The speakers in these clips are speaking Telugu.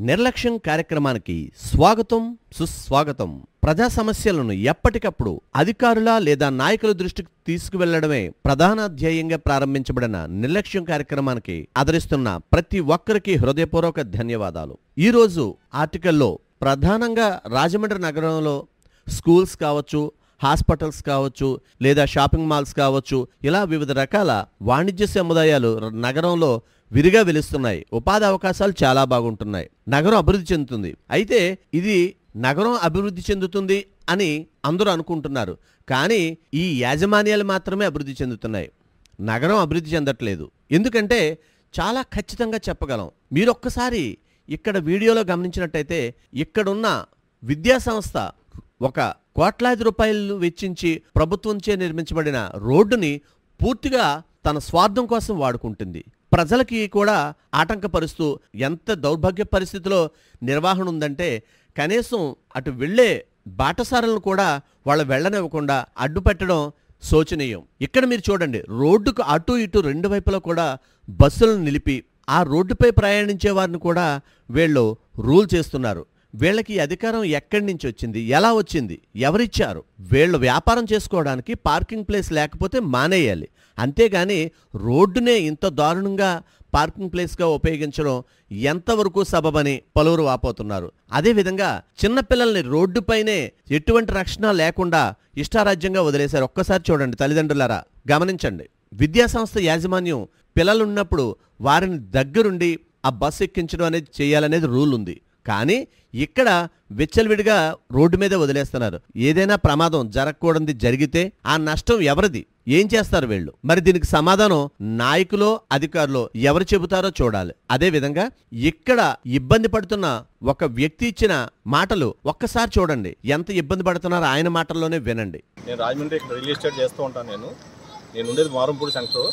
నిర్లక్ష్యం కార్యక్రమానికి స్వాగతం సుస్వాగతం ప్రజా సమస్యలను ఎప్పటికప్పుడు అధికారుల లేదా నాయకుల దృష్టికి తీసుకువెళ్లడమే ప్రధాన ధ్యేయంగా ప్రారంభించబడిన నిర్లక్ష్యం కార్యక్రమానికి ఆదరిస్తున్న ప్రతి ఒక్కరికి హృదయపూర్వక ధన్యవాదాలు ఈ రోజు ఆర్టికల్లో ప్రధానంగా రాజమండ్రి నగరంలో స్కూల్స్ కావచ్చు హాస్పిటల్స్ కావచ్చు లేదా షాపింగ్ మాల్స్ కావచ్చు ఇలా వివిధ రకాల వాణిజ్య సముదాయాలు ర- నగరంలో విరిగా వెలుస్తున్నాయి ఉపాధి అవకాశాలు చాలా బాగుంటున్నాయి నగరం అభివృద్ధి చెందుతుంది అయితే ఇది నగరం అభివృద్ధి చెందుతుంది అని అందరూ అనుకుంటున్నారు కానీ ఈ యాజమాన్యాలు మాత్రమే అభివృద్ధి చెందుతున్నాయి నగరం అభివృద్ధి చెందట్లేదు ఎందుకంటే చాలా ఖచ్చితంగా చెప్పగలం మీరు ఒక్కసారి ఇక్కడ వీడియోలో గమనించినట్టయితే ఇక్కడున్న విద్యా సంస్థ ఒక కోట్లాది రూపాయలు వెచ్చించి ప్రభుత్వంచే నిర్మించబడిన రోడ్డుని పూర్తిగా తన స్వార్థం కోసం వాడుకుంటుంది ప్రజలకి కూడా ఆటంకపరుస్తూ ఎంత దౌర్భాగ్య పరిస్థితిలో నిర్వహణ ఉందంటే కనీసం అటు వెళ్ళే బాటసారులను కూడా వాళ్ళు వెళ్ళనివ్వకుండా అడ్డుపెట్టడం శోచనీయం ఇక్కడ మీరు చూడండి రోడ్డుకు అటు ఇటు రెండు వైపులా కూడా బస్సులను నిలిపి ఆ రోడ్డుపై ప్రయాణించే వారిని కూడా వీళ్ళు రూల్ చేస్తున్నారు వీళ్ళకి ఈ అధికారం ఎక్కడి నుంచి వచ్చింది ఎలా వచ్చింది ఎవరిచ్చారు వీళ్ళు వ్యాపారం చేసుకోవడానికి పార్కింగ్ ప్లేస్ లేకపోతే మానేయాలి అంతేగాని రోడ్డునే ఇంత దారుణంగా పార్కింగ్ ప్లేస్గా ఉపయోగించడం ఎంతవరకు సబబని పలువురు వాపోతున్నారు అదేవిధంగా చిన్నపిల్లల్ని రోడ్డుపైనే ఎటువంటి రక్షణ లేకుండా ఇష్టారాజ్యంగా వదిలేశారు ఒక్కసారి చూడండి తల్లిదండ్రులారా గమనించండి విద్యాసంస్థ యాజమాన్యం పిల్లలున్నప్పుడు వారిని దగ్గరుండి ఆ బస్సు ఎక్కించడం అనేది చేయాలనేది రూల్ ఉంది కానీ ఇక్కడ విచ్చలవిడిగా రోడ్డు మీదే వదిలేస్తున్నారు ఏదైనా ప్రమాదం జరగకూడదు జరిగితే ఆ నష్టం ఎవరిది ఏం చేస్తారు వీళ్ళు మరి దీనికి సమాధానం నాయకులో అధికారులు ఎవరు చెబుతారో చూడాలి అదే విధంగా ఇక్కడ ఇబ్బంది పడుతున్న ఒక వ్యక్తి ఇచ్చిన మాటలు ఒక్కసారి చూడండి ఎంత ఇబ్బంది పడుతున్నారో ఆయన మాటల్లోనే వినండి నేను రాజమండ్రి ఇక్కడ రియల్ ఎస్టేట్ చేస్తూ ఉంటాను నేను నేను ఉండేది మారంపూడి సెంటర్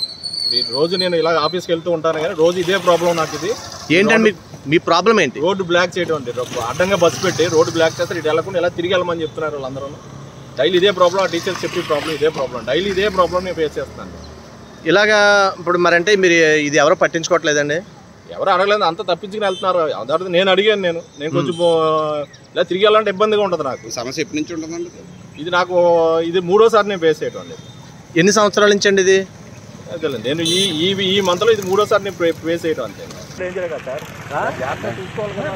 ఈ రోజు నేను ఇలా ఆఫీస్కి వెళ్తూ ఉంటాను కానీ రోజు ఇదే ప్రాబ్లం నాకు ఇది ఏంటండి మీ ప్రాబ్లం ఏంటి రోడ్డు బ్లాక్ చేయడం అండి రో- అడ్డంగా బస్సు పెట్టి రోడ్డు బ్లాక్ చేస్తారు ఇటు వెళ్ళకుండా ఇలా తిరిగి వెళ్ళమని చెప్తున్నారు వాళ్ళందరూ డైలీ ఇదే ప్రాబ్లం ఆ టీచర్స్ చెప్పే ప్రాబ్లం ఇదే ప్రాబ్లం డైలీ ఇదే ప్రాబ్లం నేను ఫేస్ చేస్తాను ఇలాగా ఇప్పుడు మరంటే మీరు ఇది ఎవరో పట్టించుకోవట్లేదండి ఎవరు అడగలేదు అంత తప్పించుకుని వెళ్తున్నారు అదే నేను అడిగాను నేను నేను కొంచెం పో- ఇలా తిరిగి వెళ్ళాలంటే ఇబ్బందిగా ఉంటుంది నాకు ఈ సమస్య ఎప్పటి నుంచి ఉంటుందండి ఇది నాకు ఇది మూడోసారి నేను ఫేస్ చేయడం అండి ఎన్ని సంవత్సరాల నుంచి అండి ఇది అదేలే, నేను ఈ ఈ ఈ మంత్లో ఇది మూడోసారి నేను ఫే- ఫేస్ చేయడం అంతే డేంజర్ కదా సార్ జాగ్రత్త చూసుకోవాలి కదా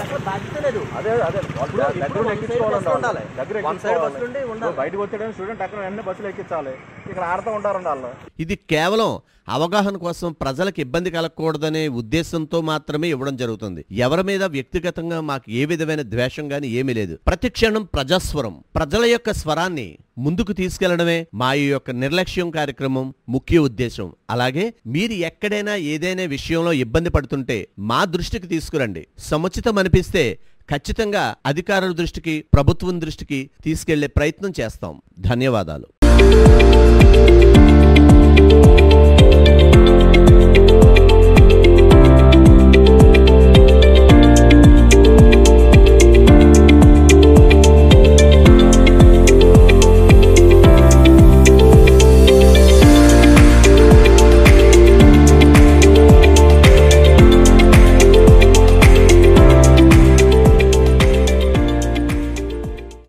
అదే అదే వాళ్ళు దగ్గర ఎక్కించుకోవాలండి దగ్గర ఎక్కించుకోవాలి బయటకు వచ్చాడని స్టూడెంట్ అక్కడ వెంటనే బస్సులు ఎక్కించాలి ఇక్కడ ఆడుతూ ఉంటారండి వాళ్ళు ఇది కేవలం అవగాహన కోసం ప్రజలకు ఇబ్బంది కలగకూడదనే ఉద్దేశంతో మాత్రమే ఇవ్వడం జరుగుతుంది ఎవరి మీద వ్యక్తిగతంగా మాకు ఏ విధమైన ద్వేషం గాని ఏమీ లేదు ప్రతి క్షణం ప్రజాస్వరం ప్రజల యొక్క స్వరాన్ని ముందుకు తీసుకెళ్లడమే మా ఈ యొక్క నిర్లక్ష్యం కార్యక్రమం ముఖ్య ఉద్దేశం అలాగే మీరు ఎక్కడైనా ఏదైనా విషయంలో ఇబ్బంది పడుతుంటే మా దృష్టికి తీసుకురండి సముచితం అనిపిస్తే ఖచ్చితంగా అధికారుల దృష్టికి ప్రభుత్వం దృష్టికి తీసుకెళ్లే ప్రయత్నం చేస్తాం ధన్యవాదాలు